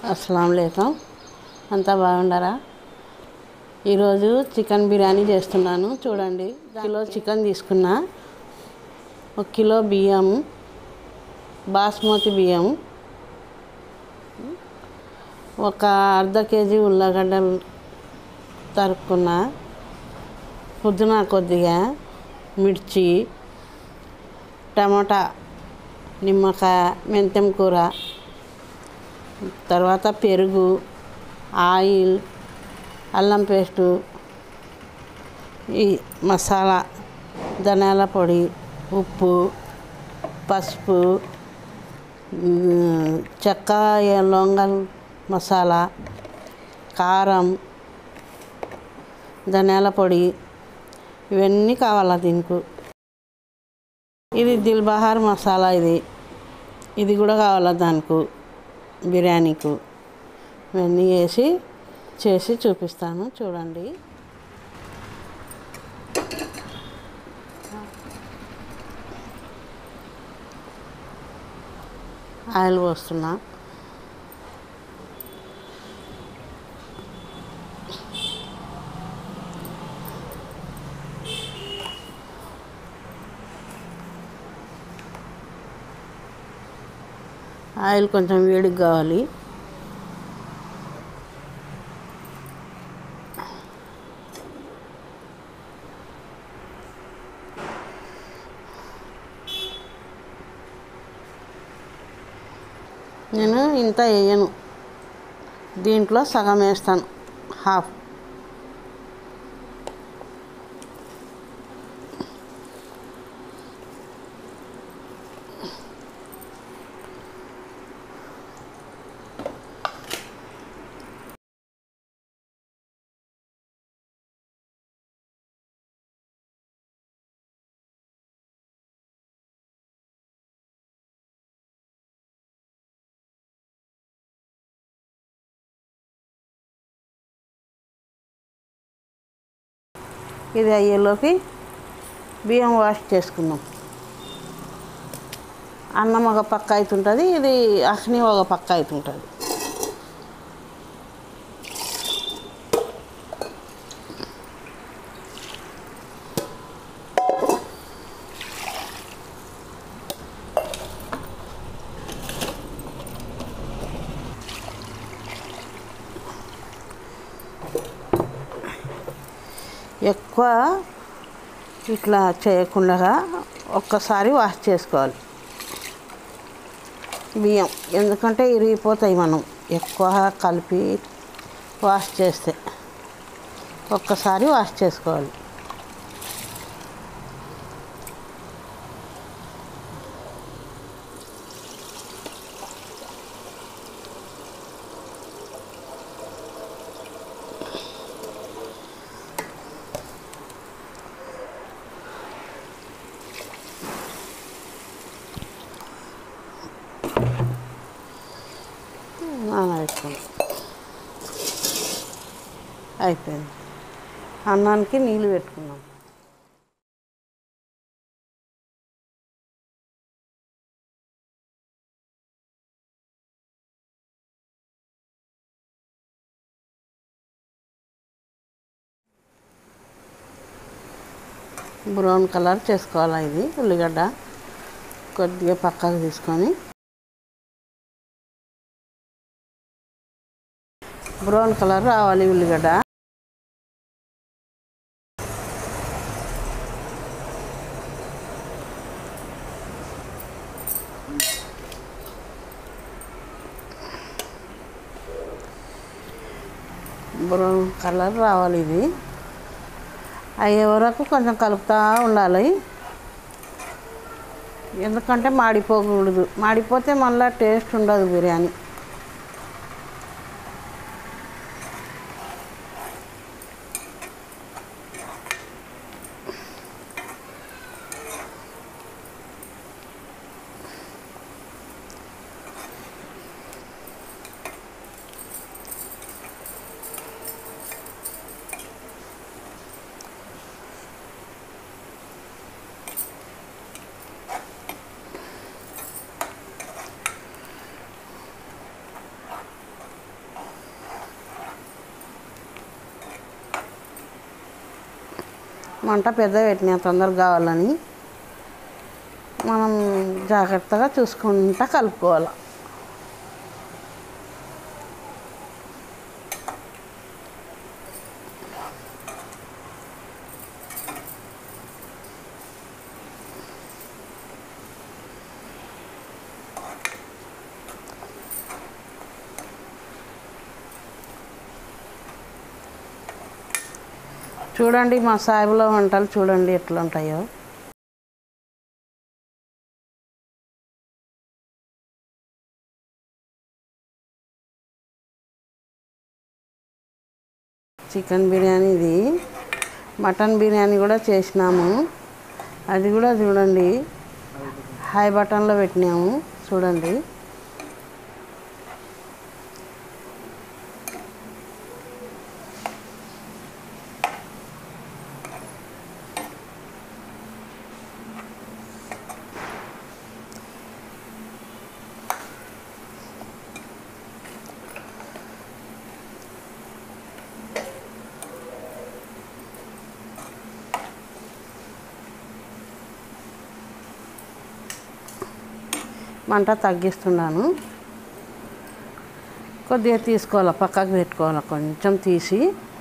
అస్సలం లేకం అంతా బాగుండారా ఈరోజు చికెన్ బిర్యానీ చేస్తున్నాను చూడండి కిలో చికెన్ తీసుకున్నా ఒక కిలో బియ్యం బాస్మతి బియ్యం ఒక అర్ధ కేజీ ఉల్లగడ్డలు తరుక్కున్నా పుదీనా కొద్దిగా మిర్చి టమాటా నిమ్మకాయ మెంతెం కూర తర్వాత పెరుగు ఆయిల్ అల్లం పేస్టు ఈ మసాలా ధనియాల పొడి ఉప్పు పసుపు ఉమ్, చెక్క లొంగల్ మసాలా కారం ధనియాల పొడి ఇవన్నీ కావాలా దీనికి ఇది దిల్ బహార్ మసాలా ఇది ఇది కూడా కావాలా దానికి బిర్యానీకు ఇవన్నీ వేసి చేసి చూపిస్తాను చూడండి ఆయిల్ పోస్తున్నా ఆయిల్ కొంచెం వేడిగా కావాలి నేను ఇంత వేయను దీంట్లో సగం వేస్తాను హాఫ్ ఇది అయ్యేలోకి బియ్యం వాష్ చేసుకుందాం అన్నం ఒక పక్క అవుతుంటుంది ఇది అగ్ని ఒక పక్క అవుతుంటుంది ఎక్కువ ఇట్లా చేయకుండా ఒక్కసారి వాష్ చేసుకోవాలి బియ్యం ఎందుకంటే ఇరిగిపోతాయి మనం ఎక్కువ కలిపి వాష్ చేస్తే ఒక్కసారి వాష్ చేసుకోవాలి నానబెట్టుకోండి అయిపోయింది అన్నానికి నీళ్ళు పెట్టుకున్నాం బ్రౌన్ కలర్ చేసుకోవాలి ఇది ఉల్లిగడ్డ కొద్దిగా పక్కకు తీసుకొని బ్రౌన్ కలర్ రావాలి ఉల్లిగడ్డ బ్రౌన్ కలర్ రావాలి ఇది అయ్యే వరకు కొంచెం కలుపుతూ ఉండాలి ఎందుకంటే మాడిపోకూడదు మాడిపోతే మళ్ళీ టేస్ట్ ఉండదు బిర్యానీ మంట పెద్ద పెట్టినా తొందరగా కావాలని మనం జాగ్రత్తగా చూసుకుంటా కలుపుకోవాలి చూడండి మా సాయిబులో వంటలు చూడండి ఎట్లా ఉంటాయో చికెన్ బిర్యానీ ఇది మటన్ బిర్యానీ కూడా చేసినాము అది కూడా చూడండి హై బటన్లో పెట్టినాము చూడండి మంట తగ్గిస్తున్నాను కొద్దిగా తీసుకోవాలి పక్కకు పెట్టుకోవాలి కొంచెం తీసి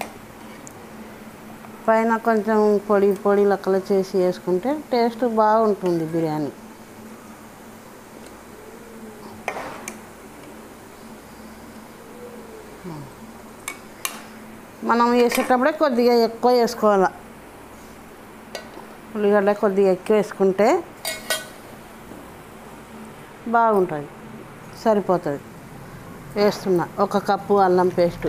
పైన కొంచెం పొడి పొడి లెక్కలు చేసి వేసుకుంటే టేస్ట్ బాగుంటుంది బిర్యానీ మనం వేసేటప్పుడే కొద్దిగా ఎక్కువ వేసుకోవాలి ఉల్లిగడ్డ కొద్దిగా ఎక్కువ వేసుకుంటే బాగుంటుంది సరిపోతుంది వేస్తున్నా ఒక కప్పు అల్లం పేస్ట్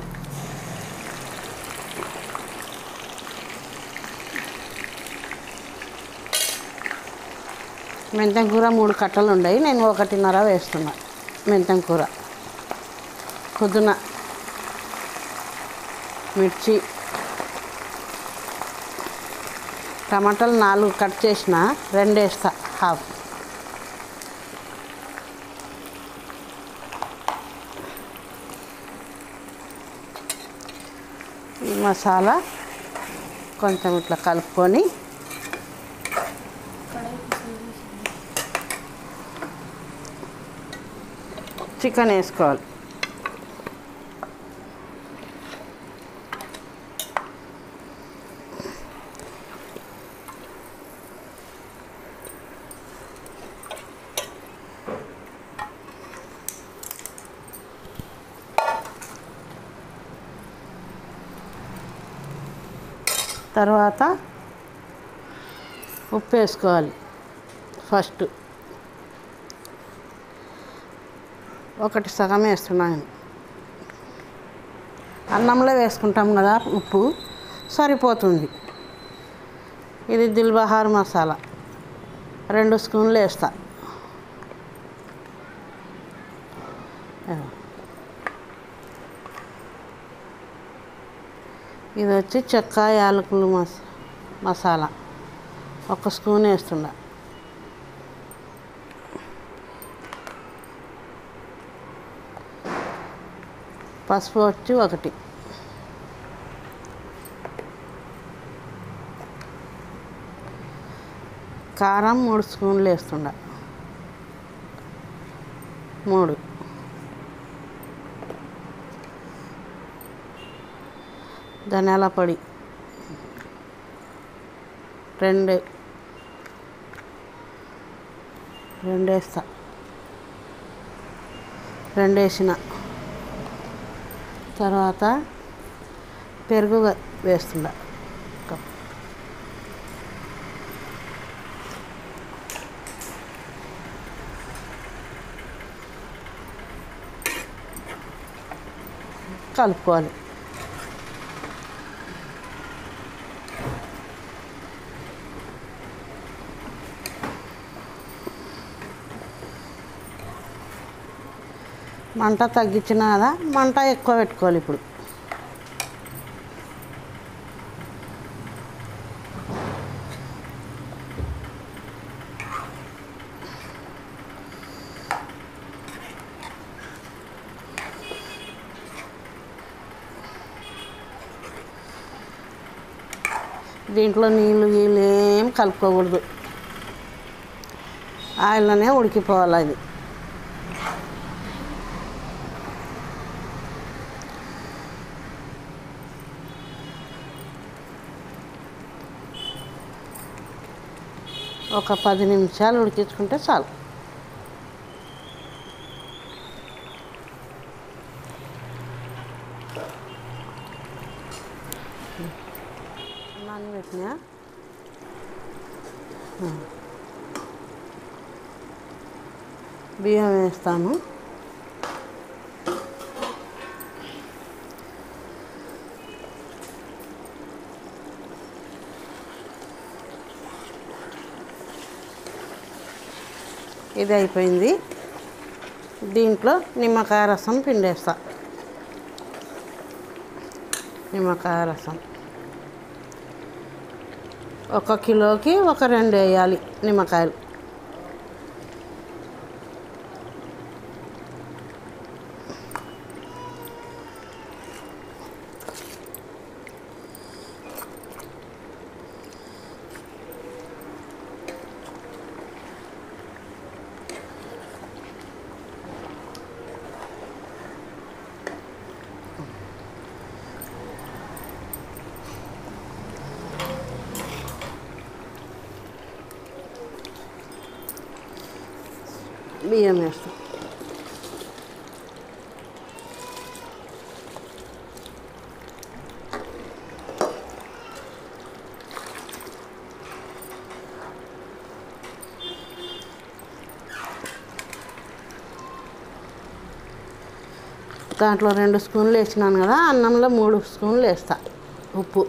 మెంతం కూర మూడు కట్టలు ఉన్నాయి నేను ఒకటిన్నర వేస్తున్నా మెంతం కూర పుదీనా మిర్చి టమాటాలు నాలుగు కట్ చేసిన రెండు వేస్తా హాఫ్ ఈ మసాలా కొంచెం ఇట్లా కలుపుకొని చికెన్ వేసుకోవాలి తర్వాత ఉప్పు వేసుకోవాలి ఫస్ట్ ఒకటి సగం వేస్తున్నాను అన్నంలో వేసుకుంటాం కదా ఉప్పు సరిపోతుంది ఇది దిల్బహార్ మసాలా రెండు స్పూన్లు వేస్తా ఇది వచ్చి చెక్క యాలకులు మస మసాలా ఒక స్పూన్ వేస్తుండ పసుపు వచ్చి ఒకటి కారం మూడు స్పూన్లు వేస్తుండ మూడు ధనియాల పొడి రెండు రెండు వేస్తా రెండు వేసిన తర్వాత పెరుగు వేస్తుండ కలుపుకోవాలి మంట తగ్గించిన కదా మంట ఎక్కువ పెట్టుకోవాలి ఇప్పుడు దీంట్లో నీళ్ళు గీళ్ళు ఏం కలుపుకోకూడదు ఆయిల్లోనే ఉడికిపోవాలి అది ఒక పది నిమిషాలు ఉడికించుకుంటే చాలు నానబెట్టినా బియ్యం వేస్తాను ఇది అయిపోయింది దీంట్లో నిమ్మకాయ రసం పిండేస్తా నిమ్మకాయ రసం ఒక కిలోకి ఒక రెండు వేయాలి నిమ్మకాయలు బియ్యం వేస్తాం దాంట్లో రెండు స్పూన్లు వేసినాను కదా అన్నంలో మూడు స్పూన్లు వేస్తా ఉప్పు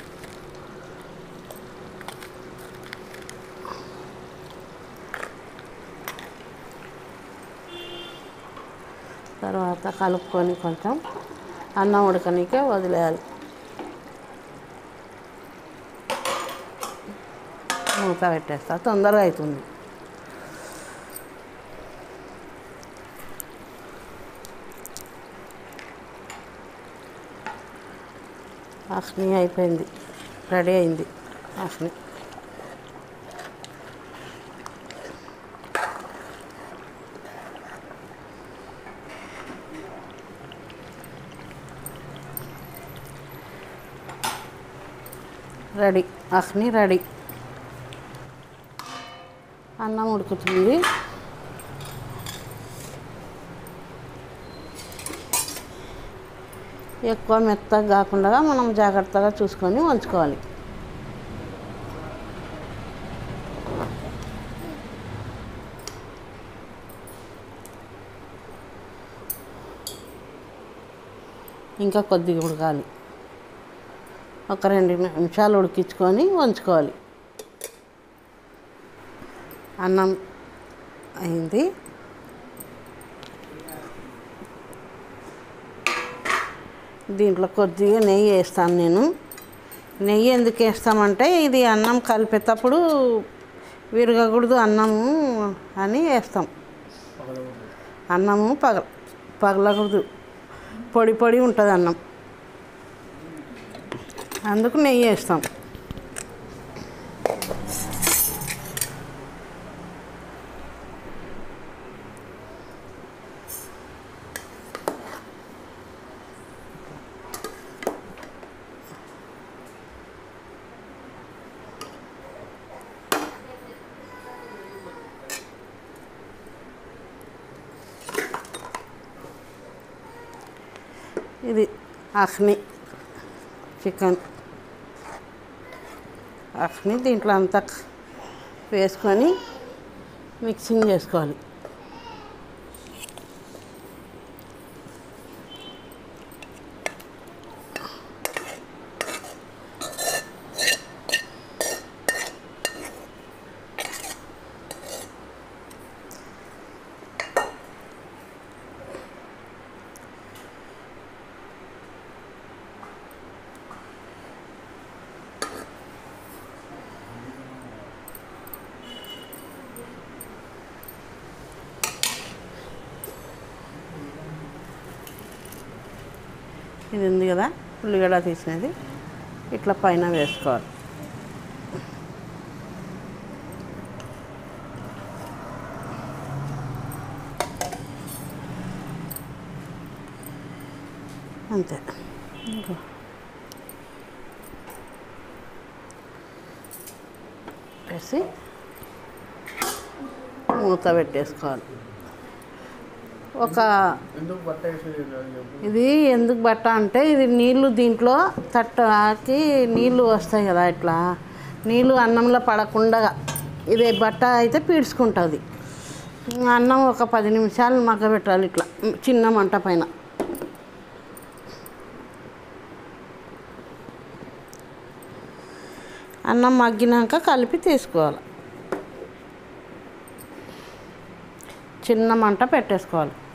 తర్వాత కలుపుకొని కొంచెం అన్నం ఉడకనికే వదిలేయాలి మూత పెట్టేస్తా తొందరగా అవుతుంది అగ్ని అయిపోయింది రెడీ అయింది అగ్ని రెడీ అగ్ని రెడీ అన్నం ఉడుకుతుంది ఎక్కువ మెత్తగా కాకుండా మనం జాగ్రత్తగా చూసుకొని ఉంచుకోవాలి ఇంకా కొద్దిగా ఉడకాలి ఒక రెండు నిమిషాలు ఉడికించుకొని ఉంచుకోవాలి అన్నం అయింది దీంట్లో కొద్దిగా నెయ్యి వేస్తాను నేను నెయ్యి ఎందుకు వేస్తామంటే ఇది అన్నం కలిపేటప్పుడు విరగకూడదు అన్నము అని వేస్తాం అన్నము పగ పగలకూడదు పొడి పొడి ఉంటుంది అన్నం అందుకు నెయ్యి వేస్తాం ఇది అఖ్ని చికెన్ అఖ్ని దీంట్లో అంతా వేసుకొని మిక్సింగ్ చేసుకోవాలి ఇది ఉంది కదా ఉల్లిగడ్డ తీసినది ఇట్లా పైన వేసుకోవాలి అంతే ఇంకో. వేసి మూత పెట్టేసుకోవాలి ఒక ఎందుకు బట్ట వేసి ఇది ఎందుకు బట్ట అంటే ఇది నీళ్లు దీంట్లో తట్టకి నీళ్లు వస్తాయి కదా ఇట్లా నీళ్లు అన్నంలో పడకుండా ఇది బట్ట అయితే పీడ్చుకుంటుంది అన్నం ఒక పది నిమిషాలు మగ్గబెట్టాలి ఇట్లా చిన్న మంట పైన అన్నం మగ్గినాక కలిపి తీసుకోవాలి చిన్న మంట పెట్టేసుకోవాలి